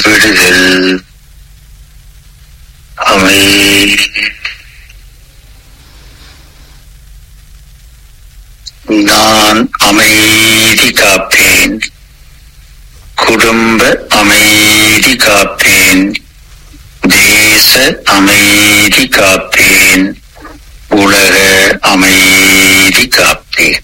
விடுதல் அமை நான் அமைதி காப்பேன் குடும்ப அமைதி காப்பேன் தேச அமைதி காப்பேன் உலக அமைதி காப்பேன்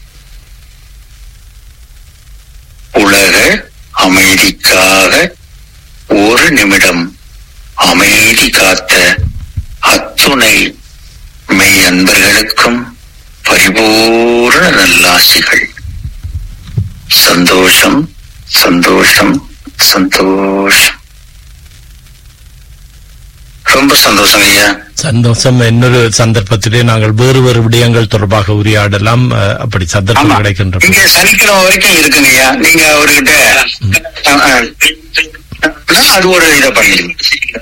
உலக அமைதிக்காக ஒரு நிமிடம் அமைதி காத்த அத்துணை மெய் அன்பர்களுக்கும் பரிபூர்ண நல்லாசிகள் சந்தோஷம் சந்தோஷம் சந்தோஷம் ரொம்ப சந்தோஷம் ஐயா சந்தோஷம் இன்னொரு சந்தர்ப்பத்திலே நாங்கள் வேறு வேறு விடயங்கள் தொடர்பாக உரையாடலாம் அஹ், அப்படி ஆமா சந்தர்ப்பம் கிடைக்கின்ற இங்க சனிக்கிழமை வரைக்கும் இருக்குங்க ஐயா நீங்க அவர்கிட்ட அஹ், அஹ், நான் அது ஒரு இதை பண்ணிடுங்க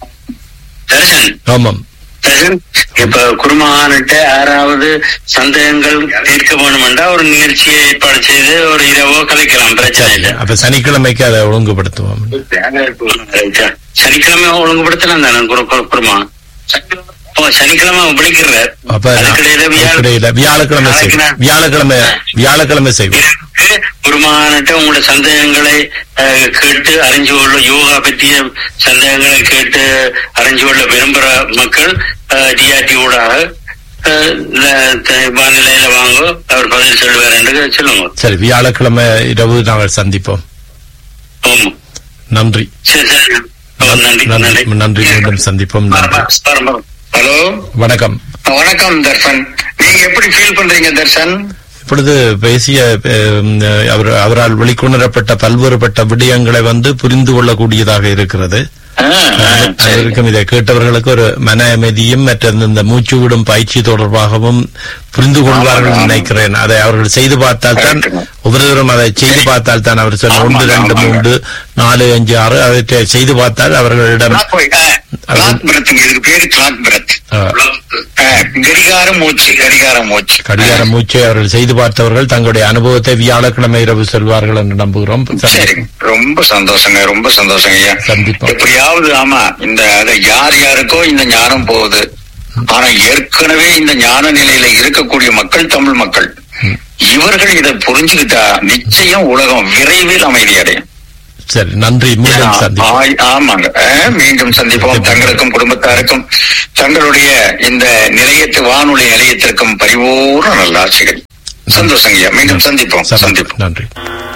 தர்ஷன் ஆமாம் தர்ஷன் இப்ப குருமகான்கிட்ட யாராவது சந்தேகங்கள் தீர்க்க வேணுமெண்டா ஒரு நிகழ்ச்சியை ஏற்பாடு செய்து ஒரு இரவோ கலைக்கலாம் பிரச்சனை இல்லை அப்ப சனிக்கிழமைக்கு அதை ஒழுங்குபடுத்துவோம் ரைட்டா. சனிக்கிழமை ஒழுங்குபடுத்தலாம் தானே குரு குரு- குருமா ஓ சனிக்கிழமை விழிக்கிறார் அப்ப நான் அதுக்கிடையில வியாழ- அதுக்கிடையில வியாழக்கிழமை செய்வோம் நாளைக்கு வியாழக்கிழமை வியாழக்கிழமை செய்வோம் இருக்கு. குருமான்கிட்ட உங்களோட சந்தேகங்களை அஹ், கேட்டு அறிஞ்சு கொள்ள யோகா பற்றிய சந்தேகங்களை கேட்டு அறிஞ்சு கொள்ள விரும்புற மக்கள் டிஆர்டி ஊடாக அஹ், ல- த- வானிலையில வாங்க அவர் பதில் சொல்லுவார் என்று சொல்லுங்க சரி வியாழக்கிழமை இரவு நாங்கள் சந்திப்போம் ஆமா நன்றி சரி சரி ஓ, நன்றி நன்றி நன்றி மீண்டும் சந்திப்போம் நன்றி ஹலோ வணக்கம் வணக்கம் தர்ஷன் நீங்க எப்படி ஃபீல் பண்றீங்க தர்ஷன் இப்பொழுது பேசிய அஹ், அவர் அவரால் வெளிக்கொணரப்பட்ட பல்வேறுபட்ட விடயங்களை வந்து புரிந்து கொள்ளக்கூடியதாக இருக்கிறது அதற்கும் இதை கேட்டவர்களுக்கு ஒரு மன அமைதியும் மற்ற இந்த மூச்சு விடும் பயிற்சி தொடர்பாகவும் புரிந்து கொள்வார்கள் ஆமா, ஆமா. நினைக்கிறேன் அதை அவர்கள் செய்து பார்த்தால் தான் Correct. ஒவ்வொருவரும் அதை செய்து பார்த்தால் தான் அவர் சொன்ன ஆமா, ஒன்று ரெண்டு ஆமாங்க. மூன்று நாலு அஞ்சு ஆறு அதை செய்து பார்த்தால் அவர்களிடம் கிளாக் பிரத்துங்க இதுக்கு பேரு கிளாக் பிரத் ஆ. கடிகார மூச்சு கடிகார மூச்சு கடிகார மூச்சை அவர்கள் செய்து பார்த்தவர்கள் தங்களுடைய அனுபவத்தை வியாழக்கிழமை இரவு சொல்வார்கள் என்று நம்புகிறோம் சரி ரொம்ப சந்தோஷங்க ரொம்ப சந்தோஷங்க ஐயா சந்திப்போம். எப்படியாவது ஆமா இந்த அது யார் யாருக்கோ இந்த ஞானம் போகுது ஆனா ஏற்கனவே இந்த ஞான நிலையில இருக்கக்கூடிய மக்கள் தமிழ் மக்கள் இவர்கள் இதை புரிஞ்சுக்கிட்டா நிச்சயம் உலகம் விரைவில் அமைதி அடையும் சரி நன்றி மீண்டும் சந்திப்போம் ஆய்- ஆமாங்க அஹ், மீண்டும் சந்திப்போம் தங்களுக்கும் குடும்பத்தாருக்கும் தங்களுடைய இந்த நிலையத்து வானொலி நிலையத்திற்கும் பரிபூர்ண நல்லாசிகள் சந்தோஷங்கய்யா மீண்டும் சந்திப்போம் சந்திப்போம் நன்றி